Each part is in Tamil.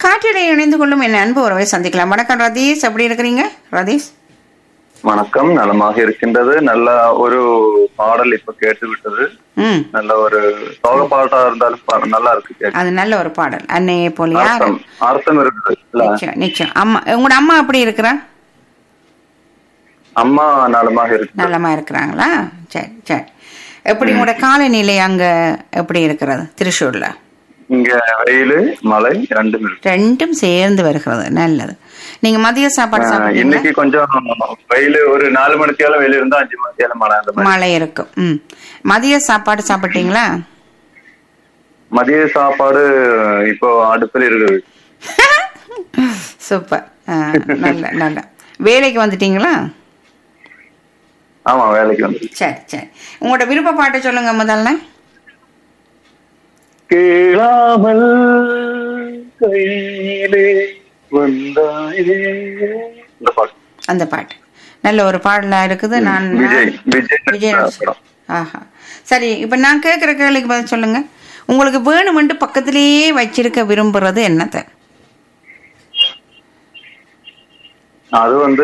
காற்றிலே இணைந்து கொள்ளும் என் அன்பு உறவை சந்திக்கலாம் வணக்கம் ரதீஷ் எப்படி இருக்கிறீங்க ரதீஷ் வணக்கம் நலமாக இருக்கின்றது நல்ல ஒரு பாடல் இப்ப கேட்டு விட்டது ம் நல்ல ஒரு சோக பாட்டா இருந்தாலும் பா- நல்லா இருக்கு கேட்க. அது நல்ல ஒரு பாடல் அன்னையை போல் யார் அர்த்தம் அர்த்தம் இருக்குது இல்ல நிச்சயம் நிச்சயம் அம்மா உங்களோட அம்மா எப்படி இருக்கிறா அம்மா நலமாக இருக்கு நல்லமா இருக்கிறாங்களா சரி சரி எப்படி உங்களோட காலநிலை அங்க எப்படி இருக்கிறது திருச்சூர்ல இங்க வெயிலு மழை ரெண்டும் இருக்கு ரெண்டும் சேர்ந்து வருகிறது நல்லது நீங்க மதிய சாப்பாடு ஆஹ், சாப்பிட்டீங்களா இன்னைக்கு கொஞ்சம் வெயில் ஒரு நாலு மணிக்கேல வெயில் இருந்தா அஞ்சு மணிக்கேல மழை அந்த மாதிரி மழை இருக்கும் ம் மதிய சாப்பாடு சாப்பிட்டீங்களா மதிய சாப்பாடு இப்போ அடுப்பில் இருக்குது சூப்பர் ஆ, நல்ல நல்ல வேலைக்கு வந்துட்டீங்களா ஆமா வேலைக்கு வந்து சரி சரி உங்களோட விருப்ப பாட்டை சொல்லுங்க முதல்ல கேளாமல் கையிலே வந்தாயே இந்த பாட்டு அந்த பாட்டு நல்ல ஒரு பாடலா இருக்குது நான் விஜய் விஜய் விஜய் நடிச்ச படம். ஆஹா சரி இப்ப நான் கேட்குற கேள்விக்கு பதில் சொல்லுங்க உங்களுக்கு வேணுமென்று பக்கத்திலேயே வச்சிருக்க விரும்புறது என்னத்தை அது வந்து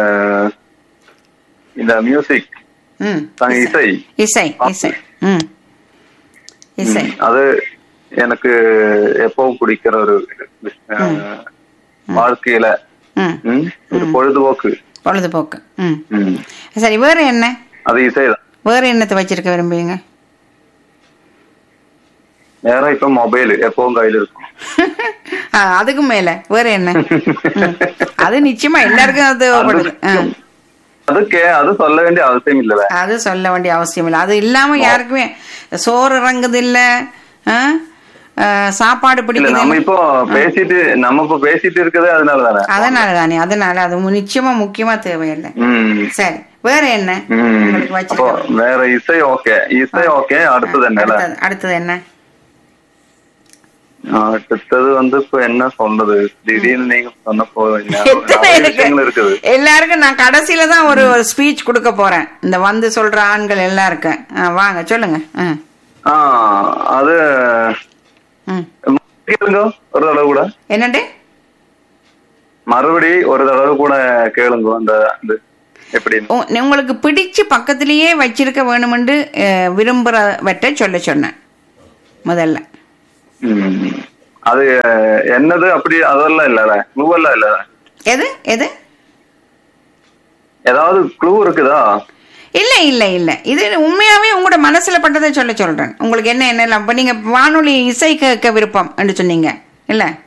இந்த மியூசிக் ம் இசை இசை இசை ம் இசை ம், அது எனக்கு எப்பவும் பிடிக்கிற ஒரு இது. அஹ், வாழ்க்கையில ம் ம், ஒரு பொழுதுபோக்கு பொழுதுபோக்கு ம் ம், சரி வேற என்ன அது இசைதான் வேற என்னத்தை வச்சிருக்க விரும்புவீங்க வேற இப்ப மொபைல் எப்பவும் கையில இருக்கும் ஆ, அதுக்கும் மேல வேற என்ன ம். அது நிச்சயமா எல்லாருக்கும் அது தேவைப்படுது ஆ. அது கே அது சொல்ல வேண்டிய அவசியம் இல்ல அது சொல்ல வேண்டிய அவசியம் இல்லை அது இல்லாம யாருக்குமே சோறு இறங்குது இல்ல ஆ? ஆ, சாப்பாடு இல்ல பிடிக்குது நம்ம இப்போ பேசிட்டு நம்ம இப்போ பேசிட்டு இருக்கிறதே அதனால தானே அதனால தானே அதனால அது மு- நிச்சயமா முக்கியமா தேவையில்லை ம் சரி வேற என்ன ம். உங்களுக்கு அப்போ வச்சிருக்க வேற இசை ஓகே இசை ஓகே அடுத்தது என்ன அடுத்தது அடுத்தது என்ன அடுத்தது வந்து இப்ப என்ன சொல்றது திடீர்னு நீங்க சொன்ன போறீங்க எத்தனை நிறைய இருக்கு? விஷயங்கள் இருக்குது எல்லாருக்கும் நான் கடைசியில தான் ஒரு ஒரு ஸ்பீச் கொடுக்க போறேன் இந்த வந்து சொல்ற ஆண்கள் எல்லாருக்கும் ஆ, வாங்க சொல்லுங்க ஆ. ஆ அது ம். கேளுங்க ஒரு தடவை கூட என்னண்டு மறுபடி ஒரு தடவை கூட கேளுங்க அந்த இது எப்படின்னு உ- உங்களுக்கு பிடிச்சு பக்கத்திலேயே வச்சிருக்க வேணுமென்று அஹ், விரும்புறவற்றை சொல்ல சொன்னேன் முதல்ல ம். அது அஹ், என்னது அப்படி அதெல்லாம் இல்ல க்ளூவெல்லாம் இல்ல எது எது ஏதாவது க்ளூ இருக்குதா இல்ல இல்ல இல்ல இது உண்மையாவே உங்களோட மனசுல பட்டதை சொல்ல சொல்றேன் உங்களுக்கு என்ன என்ன இப்ப நீங்க வானொலி இசை கேட்க விருப்பம் என்று சொன்னீங்க இல்ல